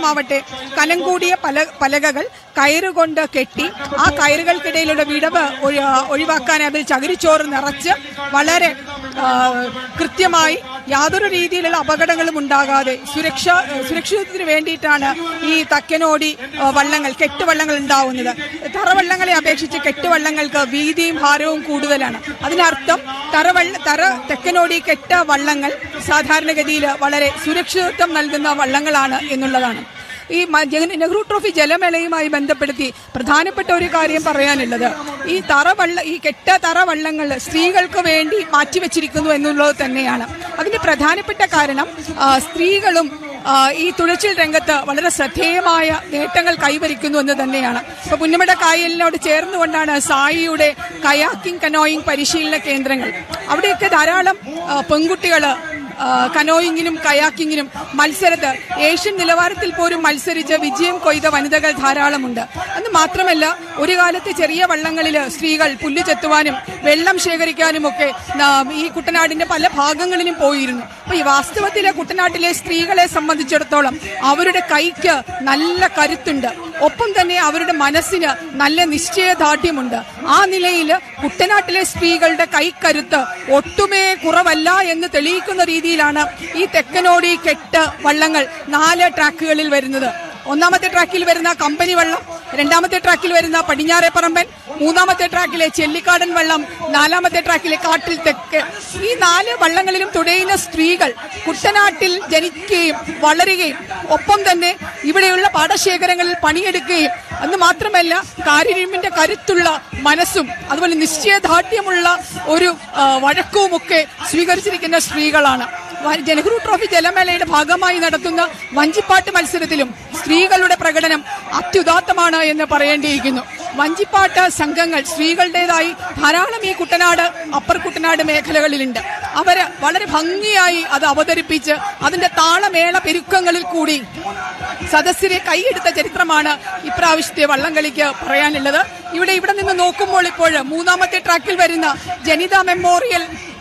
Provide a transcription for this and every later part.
ഭാഗമാവട്ടെ കനം കൂടിയ പല പലകകൾ കയറുകൊണ്ട് കെട്ടി ആ കയറുകൾക്കിടയിലുള്ള വിടവ് ഒഴി- ഒഴിവാക്കാൻ അതിൽ ചകിരിച്ചോറ് നിറച്ച് വളരെ ആ, കൃത്യമായി യാതൊരു രീതിയിലുള്ള അപകടങ്ങളും ഉണ്ടാകാതെ സുരക്ഷ സുരക്ഷിതത്വത്തിന് വേണ്ടിയിട്ടാണ് ഈ തക്കനോടി ആ, വള്ളങ്ങൾ കെട്ടുവള്ളങ്ങൾ ഉണ്ടാവുന്നത് തറവള്ളങ്ങളെ അപേക്ഷിച്ച് കെട്ടുവള്ളങ്ങൾക്ക് വീതിയും ഭാരവും കൂടുതലാണ് അതിനർത്ഥം തറവള്ള തറ തെക്കനോടി കെട്ട വള്ളങ്ങൾ സാധാരണഗതിയിൽ വളരെ സുരക്ഷിതത്വം നൽകുന്ന വള്ളങ്ങളാണ് എന്നുള്ളതാണ് ഈ മ- ജന- നെഹ്റു ട്രോഫി ജലമേളയുമായി ബന്ധപ്പെടുത്തി പ്രധാനപ്പെട്ട ഒരു കാര്യം പറയാനുള്ളത് ഈ തറവള്ള ഈ കെട്ട തറവള്ളങ്ങൾ സ്ത്രീകൾക്ക് വേണ്ടി മാറ്റിവെച്ചിരിക്കുന്നു എന്നുള്ളത് തന്നെയാണ് അതിന്റെ പ്രധാനപ്പെട്ട കാരണം ആ, സ്ത്രീകളും ആ, ഈ തുഴച്ചിൽ രംഗത്ത് വളരെ ശ്രദ്ധേയമായ നേട്ടങ്ങൾ കൈവരിക്കുന്നു എന്ന് തന്നെയാണ് ഇപ്പൊ പുന്നമട കായലിനോട് ചേർന്നുകൊണ്ടാണ് സായിയുടെ കയാക്കിംഗ് കനോയിങ് പരിശീലന കേന്ദ്രങ്ങൾ അവിടെയൊക്കെ ധാരാളം പെൺകുട്ടികൾ കനോയിങ്ങിനും കയാക്കിങ്ങിനും മത്സരത്ത് ഏഷ്യൻ നിലവാരത്തിൽ പോലും മത്സരിച്ച് വിജയം കൊയ്ത വനിതകൾ ധാരാളമുണ്ട് എന്ന് മാത്രമല്ല ഒരു കാലത്ത് ചെറിയ വള്ളങ്ങളിൽ സ്ത്രീകൾ പുല്ല് ചെത്തുവാനും വെള്ളം ശേഖരിക്കാനും ഒക്കെ ന- ഈ കുട്ടനാടിന്റെ പല ഭാഗങ്ങളിലും പോയിരുന്നു അപ്പൊ ഈ വാസ്തവത്തിലെ കുട്ടനാട്ടിലെ സ്ത്രീകളെ സംബന്ധിച്ചിടത്തോളം അവരുടെ കൈക്ക് നല്ല കരുത്തുണ്ട് ഒപ്പം തന്നെ അവരുടെ മനസ്സിന് നല്ല നിശ്ചയദാർഢ്യമുണ്ട് ആ നിലയിൽ കുട്ടനാട്ടിലെ സ്ത്രീകളുടെ കൈക്കരുത്ത് ഒട്ടുമേ കുറവല്ല എന്ന് തെളിയിക്കുന്ന രീതിയിലാണ് ഈ തെക്കനോടി കെട്ട് വള്ളങ്ങൾ നാല് ട്രാക്കുകളിൽ വരുന്നത് ഒന്നാമത്തെ ട്രാക്കിൽ വരുന്ന കമ്പനി വള്ളം രണ്ടാമത്തെ ട്രാക്കിൽ വരുന്ന പടിഞ്ഞാറേപ്പറമ്പൻ മൂന്നാമത്തെ ട്രാക്കിലെ ചെല്ലിക്കാടൻ വള്ളം നാലാമത്തെ ട്രാക്കിലെ കാട്ടിൽ തെക്ക് ഈ നാല് വള്ളങ്ങളിലും തുഴയുന്ന സ്ത്രീകൾ കുട്ടനാട്ടിൽ ജനിക്കുകയും വളരുകയും ഒപ്പം തന്നെ ഇവിടെയുള്ള പാടശേഖരങ്ങളിൽ പണിയെടുക്കുകയും എന്ന് മാത്രമല്ല കാരിരുമ്പിന്റെ കരുത്തുള്ള മനസ്സും അതുപോലെ നിശ്ചയദാർഢ്യമുള്ള ഒരു ആ, വഴക്കവുമൊക്കെ സ്വീകരിച്ചിരിക്കുന്ന സ്ത്രീകളാണ് വ- നെഹ്റു ട്രോഫി ജലമേളയുടെ ഭാഗമായി നടത്തുന്ന വഞ്ചിപ്പാട്ട് മത്സരത്തിലും സ്ത്രീകളുടെ പ്രകടനം അത്യുദാത്തമാണ് എന്ന് പറയേണ്ടിയിരിക്കുന്നു വഞ്ചിപ്പാട്ട് സംഘങ്ങൾ സ്ത്രീകളുടേതായി ധാരാളം ഈ കുട്ടനാട് അപ്പർ കുട്ടനാട് മേഖലകളിലുണ്ട് അവര് വളരെ ഭംഗിയായി അത് അവതരിപ്പിച്ച് അതിന്റെ താളമേള പെരുക്കങ്ങളിൽ കൂടി സദസ്സിനെ കൈയെടുത്ത ചരിത്രമാണ് ഇപ്രാവശ്യത്തെ വള്ളംകളിക്ക് പറയാനുള്ളത് ഇവിടെ ഇവിടെ നിന്ന് നോക്കുമ്പോൾ ഇപ്പോൾ മൂന്നാമത്തെ ട്രാക്കിൽ വരുന്ന ജനിത മെമ്മോറിയൽ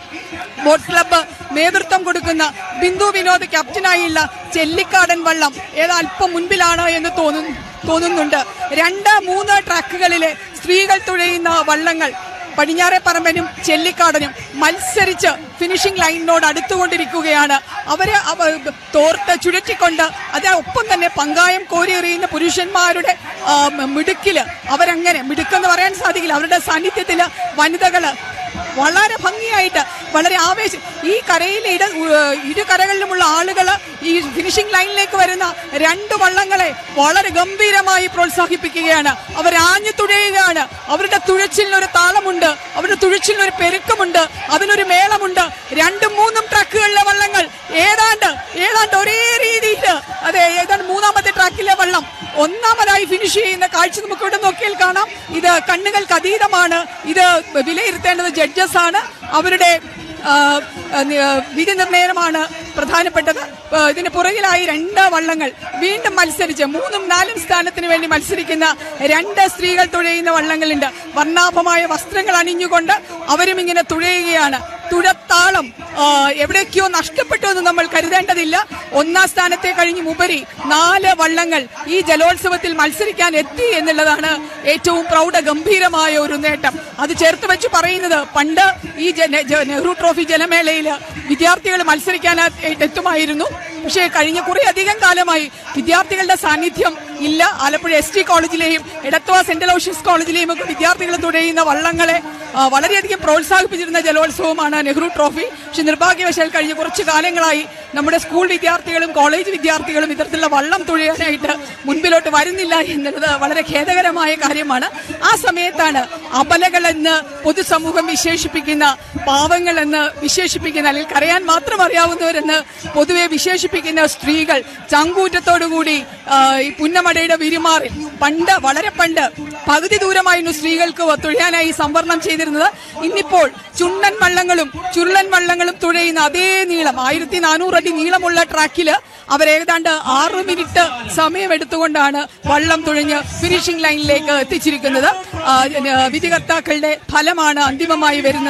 ബോട്ട് ക്ലബ്ബ് നേതൃത്വം കൊടുക്കുന്ന ബിന്ദു വിനോദ് ക്യാപ്റ്റനായുള്ള ചെല്ലിക്കാടൻ വള്ളം ഏത് അല്പം മുൻപിലാണ് എന്ന് തോന്നുന്നു തോന്നുന്നുണ്ട് രണ്ട് മൂന്ന് ട്രാക്കുകളിലെ സ്ത്രീകൾ തുഴയുന്ന വള്ളങ്ങൾ പടിഞ്ഞാറെ പറമ്പനും ചെല്ലിക്കാടനും മത്സരിച്ച് ഫിനിഷിംഗ് ലൈനിനോട് അടുത്തുകൊണ്ടിരിക്കുകയാണ് അവര് അവ തോർത്ത് ചുഴറ്റിക്കൊണ്ട് അതിനൊപ്പം തന്നെ പങ്കായം കോരി എറിയുന്ന പുരുഷന്മാരുടെ ആ, മിടുക്കില് അവരങ്ങനെ മിടുക്കെന്ന് പറയാൻ സാധിക്കില്ല അവരുടെ സാന്നിധ്യത്തില് വനിതകള് വളരെ ഭംഗിയായിട്ട് വളരെ ആവേശം ഈ കരയിലെ ഇട ഉ- ഇരു കരകളിലുമുള്ള ആളുകൾ ഈ ഫിനിഷിംഗ് ലൈനിലേക്ക് വരുന്ന രണ്ട് വള്ളങ്ങളെ വളരെ ഗംഭീരമായി പ്രോത്സാഹിപ്പിക്കുകയാണ് അവർ ആഞ്ഞു തുഴയുകയാണ് അവരുടെ തുഴച്ചിലിനൊരു താളമുണ്ട് അവരുടെ തുഴച്ചിലിനൊരു പെരുക്കമുണ്ട് അതിനൊരു മേളമുണ്ട് രണ്ടും മൂന്നും ട്രക്കുകളിലെ വള്ളങ്ങൾ ഏതാണ്ട് ഏതാണ്ട് ഒരേ രീതിയിൽ അതെ ഏതാണ്ട് മൂന്നാമത്തെ ട്രാക്കിലെ വള്ളം ഒന്നാമതായി ഫിനിഷ് ചെയ്യുന്ന കാഴ്ച നമുക്ക് ഇവിടെ നോക്കിയാൽ കാണാം ഇത് കണ്ണുകൾക്ക് അതീതമാണ് ഇത് വിലയിരുത്തേണ്ടത് ജഡ്ജസ് ആണ് അവരുടെ ആ, ആ, നി- ആ, വിധി നിർണയമാണ് പ്രധാനപ്പെട്ടത് ആ, ഇതിന് പുറകിലായി രണ്ട് വള്ളങ്ങൾ വീണ്ടും മത്സരിച്ച് മൂന്നും നാലും സ്ഥാനത്തിന് വേണ്ടി മത്സരിക്കുന്ന രണ്ട് സ്ത്രീകൾ തുഴയുന്ന വള്ളങ്ങളുണ്ട് വർണ്ണാഭമായ വസ്ത്രങ്ങൾ അണിഞ്ഞുകൊണ്ട് അവരും ഇങ്ങനെ തുഴയുകയാണ് തുഴത്താളം ആ, എവിടേക്കോ നഷ്ടപ്പെട്ടു എന്ന് നമ്മൾ കരുതേണ്ടതില്ല ഒന്നാം സ്ഥാനത്തെ കഴിഞ്ഞ് ഉപരി നാല് വള്ളങ്ങൾ ഈ ജലോത്സവത്തിൽ മത്സരിക്കാൻ എത്തി എന്നുള്ളതാണ് ഏറ്റവും പ്രൗഢ ഗംഭീരമായ ഒരു നേട്ടം അത് ചേർത്ത് വെച്ച് പറയുന്നത് പണ്ട് ഈ ജന- ജ- നെഹ്റു ട്രോഫി ജലമേളയിൽ വിദ്യാർത്ഥികൾ മത്സരിക്കാനായിട്ട് എത്തുമായിരുന്നു പക്ഷേ കഴിഞ്ഞ കുറെ അധികം കാലമായി വിദ്യാർത്ഥികളുടെ സാന്നിധ്യം ഇല്ല ആലപ്പുഴ എസ് ടി കോളേജിലെയും എടത്വ സെന്റ് ലോഷ്യസ് കോളേജിലെയും ഒക്കെ വിദ്യാർത്ഥികൾ തുഴയുന്ന വള്ളങ്ങളെ ആ, വളരെയധികം പ്രോത്സാഹിപ്പിച്ചിരുന്ന ജലോത്സവമാണ് നെഹ്റു ട്രോഫി പക്ഷെ നിർഭാഗ്യവശാൽ കഴിഞ്ഞ കുറച്ചു കാലങ്ങളായി നമ്മുടെ സ്കൂൾ വിദ്യാർത്ഥികളും കോളേജ് വിദ്യാർത്ഥികളും ഇത്തരത്തിലുള്ള വള്ളം തുഴയാനായിട്ട് മുൻപിലോട്ട് വരുന്നില്ല എന്നുള്ളത് വളരെ ഖേദകരമായ കാര്യമാണ് ആ സമയത്താണ് അബലകളെന്ന് പൊതുസമൂഹം വിശേഷിപ്പിക്കുന്ന പാവങ്ങളെന്ന് വിശേഷിപ്പിക്കുന്ന അല്ലെങ്കിൽ കരയാൻ മാത്രം അറിയാവുന്നവരെന്ന് പൊതുവെ വിശേഷിപ്പിക്കുന്ന സ്ത്രീകൾ ചങ്കൂറ്റത്തോടുകൂടി ആ, ഈ പുന്നമടയുടെ വിരുമാറി പണ്ട് വളരെ പണ്ട് പകുതി ദൂരമായിരുന്നു സ്ത്രീകൾക്ക് തുഴയാനായി സംവരണം ചെയ്തിരുന്നത് ഇന്നിപ്പോൾ ചുണ്ടൻ വള്ളങ്ങളും ചുരുളൻ വള്ളങ്ങളും തുഴയുന്ന അതേ നീളം ആയിരത്തി നാനൂറ് അടി നീളമുള്ള ട്രാക്കില് അവരേതാണ്ട് ആറു മിനിറ്റ് സമയമെടുത്തുകൊണ്ടാണ് വള്ളം തുഴഞ്ഞ് ഫിനിഷിംഗ് ലൈനിലേക്ക് എത്തിച്ചിരിക്കുന്നത് ആ, ഏ, വിധികർത്താക്കളുടെ ഫലമാണ് അന്തിമമായി വരുന്നത്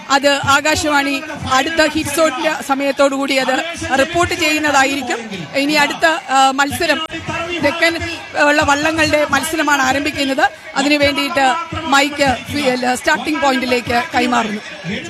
അത് ആകാശവാണി അടുത്ത ഹിറ്റ്സോട്ടിന്റെ സമയത്തോടുകൂടി അത് റിപ്പോർട്ട് ചെയ്യുന്നതായിരിക്കും ഇനി അടുത്ത ആ, മത്സരം തെക്കൻ ഉള്ള വള്ളങ്ങളുടെ മത്സരമാണ് ആരംഭിക്കുന്നത് അതിനു വേണ്ടിയിട്ട് മൈക്ക് സ്റ്റാർട്ടിംഗ് പോയിന്റിലേക്ക് കൈമാറുന്നു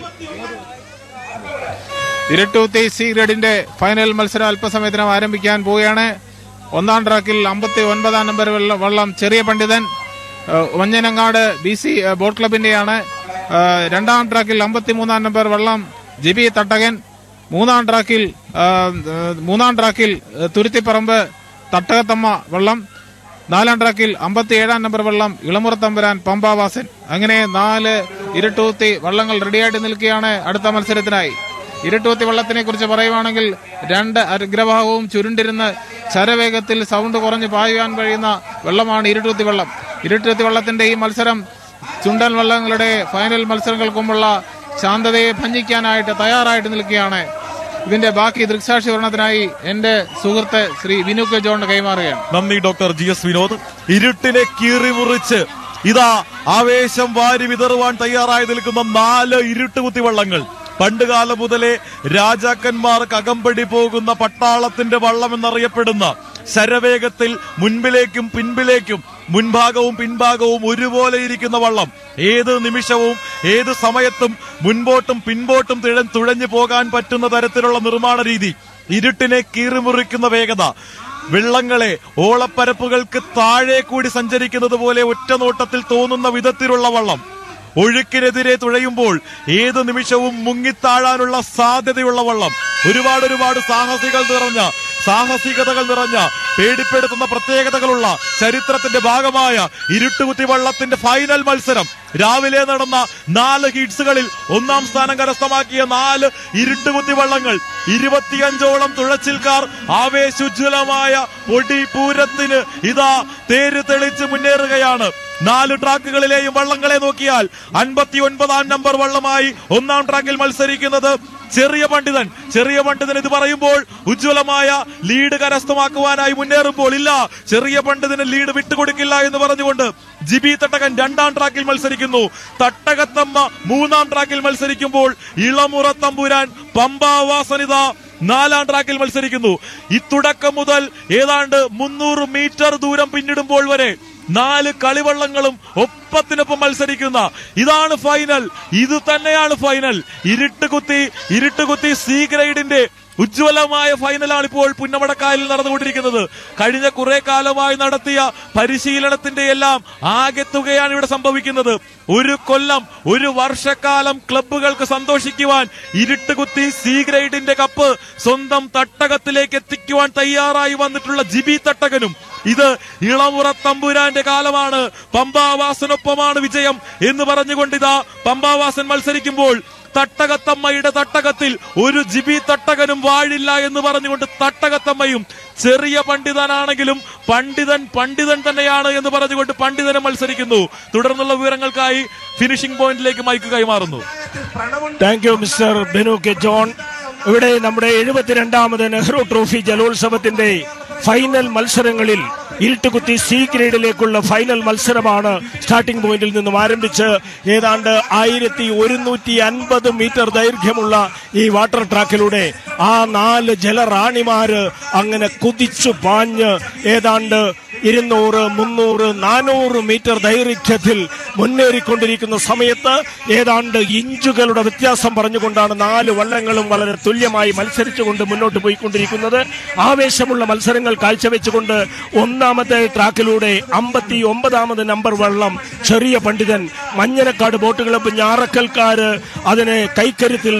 ഇരട്ടൂത്തി സി ഗ്രേഡിന്റെ ഫൈനൽ മത്സരം അല്പസമയത്തിനകം ആരംഭിക്കാൻ പോവുകയാണ് ഒന്നാം ട്രാക്കിൽ അമ്പത്തി ഒൻപതാം നമ്പർ വെള്ള- വള്ളം ചെറിയ പണ്ഡിതൻ ഏഹ്, മഞ്ഞനങ്ങാട് ബി സി ഏഹ്, ബോട്ട് ക്ലബിന്റെയാണ് ഏഹ്, രണ്ടാം ട്രാക്കിൽ അമ്പത്തി മൂന്നാം നമ്പർ വള്ളം ജിബി തട്ടകൻ മൂന്നാം ട്രാക്കിൽ ഏഹ്, ഏഹ്, മൂന്നാം ട്രാക്കിൽ ഏഹ്, തുരുത്തിപ്പറമ്പ് തട്ടകത്തമ്മ വള്ളം നാലാം ട്രാക്കിൽ അമ്പത്തി ഏഴാം നമ്പർ വള്ളം ഇളമുറത്തമ്പുരാൻ പമ്പാവാസൻ അങ്ങനെ നാല് ഇരട്ടൂത്തി വള്ളങ്ങൾ റെഡിയായിട്ട് നിൽക്കുകയാണ് അടുത്ത മത്സരത്തിനായി ഇരട്ടൂത്തി വള്ളത്തിനെ കുറിച്ച് പറയുവാണെങ്കിൽ രണ്ട് അഗ്രഭാഗവും ചുരുണ്ടിരുന്ന് ശരവേഗത്തിൽ സൗണ്ട് കുറഞ്ഞ് പായുവാൻ കഴിയുന്ന വെള്ളമാണ് ഇരുട്ടൂത്തി വള്ളം ഇരുട്ടൂത്തി വള്ളത്തിന്റെ ഈ മത്സരം ചുണ്ടൻ വള്ളങ്ങളുടെ ഫൈനൽ മത്സരങ്ങൾക്കുമുള്ള ശാന്തതയെ ഭഞ്ജിക്കാനായിട്ട് തയ്യാറായിട്ട് നിൽക്കുകയാണ് ഇതിന്റെ ബാക്കി ദൃക്സാക്ഷി വർണ്ണത്തിനായി എന്റെ സുഹൃത്ത് ശ്രീ വിനു കെ ജോണിന് കൈമാറുകയാണ് നന്ദി ഡോക്ടർ ജി എസ് വിനോദ് ഇരുട്ടിനെ കീറി മുറിച്ച് ഇതാ ആവേശം വാരി വിതറുവാൻ തയ്യാറായി നിൽക്കുന്ന നാല് ഇരുട്ടുകുത്തി വള്ളങ്ങൾ പണ്ടുകാലം മുതലേ രാജാക്കന്മാർക്ക് അകമ്പടി പോകുന്ന പട്ടാളത്തിന്റെ വള്ളം എന്നറിയപ്പെടുന്ന ശരവേഗത്തിൽ മുൻപിലേക്കും പിൻപിലേക്കും മുൻഭാഗവും പിൻഭാഗവും ഒരുപോലെ ഇരിക്കുന്ന വള്ളം ഏത് നിമിഷവും ഏത് സമയത്തും മുൻപോട്ടും പിൻപോട്ടും തിഴ തുഴഞ്ഞു പോകാൻ പറ്റുന്ന തരത്തിലുള്ള നിർമ്മാണ രീതി ഇരുട്ടിനെ കീറിമുറിക്കുന്ന വേഗത വെള്ളങ്ങളെ ഓളപ്പരപ്പുകൾക്ക് താഴെ കൂടി സഞ്ചരിക്കുന്നത് പോലെ ഒറ്റ നോട്ടത്തിൽ തോന്നുന്ന വിധത്തിലുള്ള വള്ളം ഒഴുക്കിനെതിരെ തുഴയുമ്പോൾ ഏത് നിമിഷവും മുങ്ങിത്താഴാനുള്ള സാധ്യതയുള്ള വള്ളം ഒരുപാട് ഒരുപാട് സാഹസികൾ നിറഞ്ഞ സാഹസികതകൾ നിറഞ്ഞ പേടിപ്പെടുത്തുന്ന പ്രത്യേകതകളുള്ള ചരിത്രത്തിന്റെ ഭാഗമായ ഇരുട്ടുകുത്തി വള്ളത്തിന്റെ ഫൈനൽ മത്സരം രാവിലെ നടന്ന നാല് ഹിറ്റ്സുകളിൽ ഒന്നാം സ്ഥാനം കരസ്ഥമാക്കിയ നാല് ഇരുട്ടുകുത്തി വള്ളങ്ങൾ ഇരുപത്തിയഞ്ചോളം തുഴച്ചിൽക്കാർ ആവേശോജ്വലമായ പൊടി പൂരത്തിന് ഇതാ തേര് തെളിച്ച് മുന്നേറുകയാണ് നാല് ട്രാക്കുകളിലെയും വള്ളങ്ങളെ നോക്കിയാൽ അൻപത്തി ഒൻപതാം നമ്പർ വള്ളമായി ഒന്നാം ട്രാക്കിൽ മത്സരിക്കുന്നത് ചെറിയ പണ്ഡിതൻ ചെറിയ പണ്ഡിതൻ ഇത് പറയുമ്പോൾ ഉജ്ജ്വലമായ ലീഡ് കരസ്ഥമാക്കുവാനായി മുന്നേറുമ്പോൾ ഇല്ല ചെറിയ പണ്ഡിതന് ലീഡ് വിട്ടുകൊടുക്കില്ല എന്ന് പറഞ്ഞുകൊണ്ട് ജിബി തട്ടകൻ രണ്ടാം ട്രാക്കിൽ മത്സരിക്കുന്നു തട്ടകത്തമ്മ മൂന്നാം ട്രാക്കിൽ മത്സരിക്കുമ്പോൾ ഇളമുറ തമ്പുരാൻ പമ്പാവാസനിത നാലാം ട്രാക്കിൽ മത്സരിക്കുന്നു ഈ തുടക്കം മുതൽ ഏതാണ്ട് മുന്നൂറ് മീറ്റർ ദൂരം പിന്നിടുമ്പോൾ വരെ നാല് കളിവള്ളങ്ങളും ഒപ്പത്തിനൊപ്പം മത്സരിക്കുന്ന ഇതാണ് ഫൈനൽ ഇത് തന്നെയാണ് ഫൈനൽ ഇരുട്ടുകുത്തി ഇരുട്ടുകുത്തി സി ഗ്രേഡിന്റെ ഉജ്ജ്വലമായ ഫൈനലാണ് ഇപ്പോൾ പുന്നമടക്കായലിൽ നടന്നുകൊണ്ടിരിക്കുന്നത് കഴിഞ്ഞ കുറെ കാലമായി നടത്തിയ പരിശീലനത്തിന്റെ എല്ലാം ആകെത്തുകയാണ് ഇവിടെ സംഭവിക്കുന്നത് ഒരു കൊല്ലം ഒരു വർഷക്കാലം ക്ലബ്ബുകൾക്ക് സന്തോഷിക്കുവാൻ ഇരുട്ടുകുത്തി സി ഗ്രേഡിന്റെ കപ്പ് സ്വന്തം തട്ടകത്തിലേക്ക് എത്തിക്കുവാൻ തയ്യാറായി വന്നിട്ടുള്ള ജിബി തട്ടകനും ഇത് ഇളമുറ തമ്പുരാന്റെ കാലമാണ് പമ്പാവാസനൊപ്പമാണ് വിജയം എന്ന് പറഞ്ഞുകൊണ്ട് ഇതാ പമ്പാവാസൻ മത്സരിക്കുമ്പോൾ തട്ടകത്തമ്മയുടെ തട്ടകത്തിൽ ഒരു ജിബി തട്ടകനും വാഴില്ല എന്ന് പറഞ്ഞുകൊണ്ട് തട്ടകത്തമ്മയും ചെറിയ പണ്ഡിതനാണെങ്കിലും പണ്ഡിതൻ പണ്ഡിതൻ തന്നെയാണ് എന്ന് പറഞ്ഞുകൊണ്ട് പണ്ഡിതനും മത്സരിക്കുന്നു തുടർന്നുള്ള വിവരങ്ങൾക്കായി ഫിനിഷിംഗ് പോയിന്റിലേക്ക് മൈക്ക് കൈമാറുന്നു thank you mister Benu K John ഇവിടെ നമ്മുടെ എഴുപത്തിരണ്ടാമത് നെഹ്റു ട്രോഫി ജലോത്സവത്തിന്റെ ഫൈനൽ മത്സരങ്ങളിൽ ഇരുട്ടുകുത്തി സി ഗ്രേഡിലേക്കുള്ള ഫൈനൽ മത്സരമാണ് സ്റ്റാർട്ടിംഗ് പോയിന്റിൽ നിന്നും ആരംഭിച്ച് ഏതാണ്ട് ആയിരത്തി ഒരുന്നൂറ്റി അൻപത് മീറ്റർ ദൈർഘ്യമുള്ള ഈ വാട്ടർ ട്രാക്കിലൂടെ ആ നാല് ജലറാണിമാര് അങ്ങനെ കുതിച്ചു പാഞ്ഞ് ഏതാണ്ട് ഇരുന്നൂറ് മുന്നൂറ് നാനൂറ് മീറ്റർ ദൈർഘ്യത്തിൽ മുന്നേറിക്കൊണ്ടിരിക്കുന്ന സമയത്ത് ഏതാണ്ട് ഇഞ്ചുകളുടെ വ്യത്യാസം പറഞ്ഞുകൊണ്ടാണ് നാല് വള്ളങ്ങളും വളരെ തുല്യമായി മത്സരിച്ചുകൊണ്ട് മുന്നോട്ട് പോയിക്കൊണ്ടിരിക്കുന്നത് ആവേശമുള്ള മത്സരങ്ങൾ കാഴ്ചവെച്ചുകൊണ്ട് ഒന്നാമത്തെ ട്രാക്കിലൂടെ അമ്പത്തി ഒമ്പതാമത് നമ്പർ വള്ളം ചെറിയ പണ്ഡിതൻ മഞ്ഞനക്കാട് ബോട്ട് ക്ലബ്ബ് ഞാറക്കൽക്കാര് അതിനെ കൈക്കരുത്തിൽ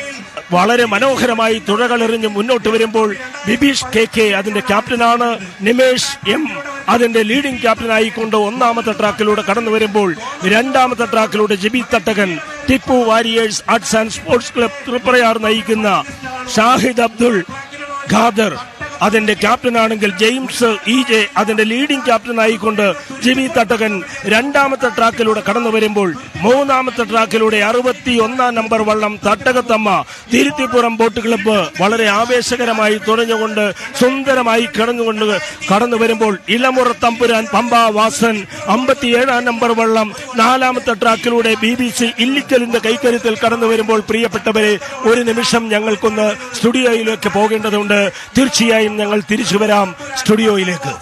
വളരെ മനോഹരമായി തുഴകളെറിഞ്ഞ് മുന്നോട്ട് വരുമ്പോൾ ബിബീഷ് കെ കെ അതിന്റെ ക്യാപ്റ്റനാണ് നിമേഷ് എം അതിന്റെ ലീഡിംഗ് ക്യാപ്റ്റനായിക്കൊണ്ട് ഒന്നാമത്തെ ട്രാക്കിലൂടെ കടന്നു വരുമ്പോൾ രണ്ടാമത്തെ ട്രാക്കിലൂടെ Jibi Thattakan Tippu Warriors Arts and Sports Club Thriprayar നയിക്കുന്ന ഷാഹിദ് അബ്ദുൾ ഖാദർ അതിന്റെ ക്യാപ്റ്റനാണെങ്കിൽ ജെയിംസ് ഇ ജെ അതിന്റെ ലീഡിംഗ് ക്യാപ്റ്റൻ ആയിക്കൊണ്ട് ജിബി തട്ടകൻ രണ്ടാമത്തെ ട്രാക്കിലൂടെ കടന്നു വരുമ്പോൾ മൂന്നാമത്തെ ട്രാക്കിലൂടെ അറുപത്തി ഒന്നാം നമ്പർ വള്ളം തട്ടകത്തമ്മ തിരുത്തിപ്പുറം ബോട്ട് ക്ലബ്ബ് വളരെ ആവേശകരമായി തുറഞ്ഞുകൊണ്ട് സുന്ദരമായി കിടന്നുകൊണ്ട് കടന്നു വരുമ്പോൾ ഇളമുറ തമ്പുരാൻ പമ്പ വാസൻ അമ്പത്തിയേഴാം നമ്പർ വള്ളം നാലാമത്തെ ട്രാക്കിലൂടെ ബി ബി സി ഇല്ലിക്കലിന്റെ കൈക്കരുത്തിൽ കടന്നു വരുമ്പോൾ പ്രിയപ്പെട്ടവരെ ഒരു നിമിഷം ഞങ്ങൾക്കൊന്ന് സ്റ്റുഡിയോയിലേക്ക് പോകേണ്ടതുണ്ട് തീർച്ചയായും ഞങ്ങൾ തിരിച്ചു വരാം സ്റ്റുഡിയോയിലേക്ക്